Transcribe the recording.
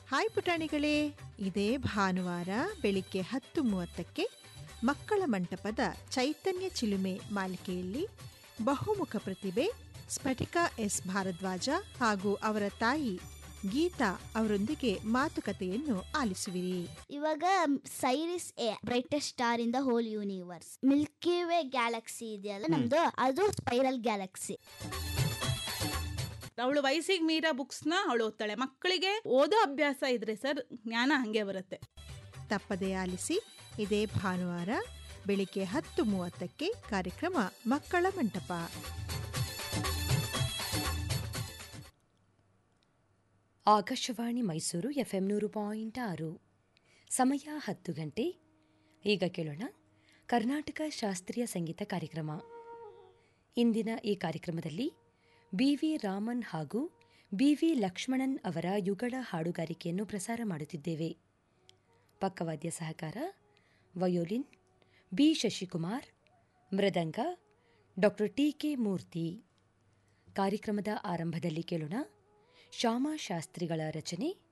hi ಪುಟಾಣಿಗಳೇ ಇದೇ ಭಾನುವಾರ ಬೆಳಿಗ್ಗೆ ಹತ್ತು ಮೂವತ್ತಕ್ಕೆ ಮಕ್ಕಳ ಮಂಟಪದ ಚೈತನ್ಯ ಚಿಲುಮೆ ಮಾಲಿಕೆಯಲ್ಲಿ ಬಹುಮುಖ ಪ್ರತಿಭೆ ಸ್ಫಟಿಕಾ ಎಸ್ ಭಾರದ್ವಾಜ ಹಾಗೂ ಅವರ ತಾಯಿ ಗೀತಾ ಅವರೊಂದಿಗೆ ಮಾತುಕತೆಯನ್ನು ಆಲಿಸುವಿರಿ ಇವಾಗ Sirius a brightest star in the whole universe milky way galaxy ಇದೆಯಲ್ಲ ನಮ್ದು ಅದು ಸ್ಪೈರಲ್ ಗ್ಯಾಲಕ್ಸಿ ಅವಳು ವಯಸ್ಸಿಗೆ ಮೀರಾ ಬುಕ್ಸ್ನ ಅವಳು ಓದ್ತಾಳೆ ಮಕ್ಕಳಿಗೆ ಓದೋ ಅಭ್ಯಾಸ ಇದ್ರೆ ಸರ್ ಜ್ಞಾನ ಹಂಗೆ ಬರುತ್ತೆ ತಪ್ಪದೆ ಆಲಿಸಿ ಇದೇ ಭಾನುವಾರ ಬೆಳಿಗ್ಗೆ ಹತ್ತು ಮೂವತ್ತಕ್ಕೆ ಕಾರ್ಯಕ್ರಮ ಮಕ್ಕಳ ಮಂಟಪ ಆಕಾಶವಾಣಿ ಮೈಸೂರು ಎಫ್ಎಂ ನೂರು ಪಾಯಿಂಟ್ ಆರು ಸಮಯ ಹತ್ತು ಗಂಟೆ ಈಗ ಕೇಳೋಣ ಕರ್ನಾಟಕ ಶಾಸ್ತ್ರೀಯ ಸಂಗೀತ ಕಾರ್ಯಕ್ರಮ ಇಂದಿನ ಈ ಕಾರ್ಯಕ್ರಮದಲ್ಲಿ ಬಿ ವಿ ರಾಮನ್ ಹಾಗೂ ಬಿ ವಿ ಲಕ್ಷ್ಮಣನ್ ಅವರ ಯುಗಳ ಹಾಡುಗಾರಿಕೆಯನ್ನು ಪ್ರಸಾರ ಮಾಡುತ್ತಿದ್ದೇವೆ ಪಕ್ಕವಾದ್ಯ ಸಹಕಾರ ವಯೋಲಿನ್ ಬಿ ಶಶಿಕುಮಾರ್ ಮೃದಂಗ ಡಾಕ್ಟರ್ ಟಿ ಕೆ ಮೂರ್ತಿ ಕಾರ್ಯಕ್ರಮದ ಆರಂಭದಲ್ಲಿ ಕೇಳೋಣ ಶ್ಯಾಮಶಾಸ್ತ್ರಿಗಳ ರಚನೆ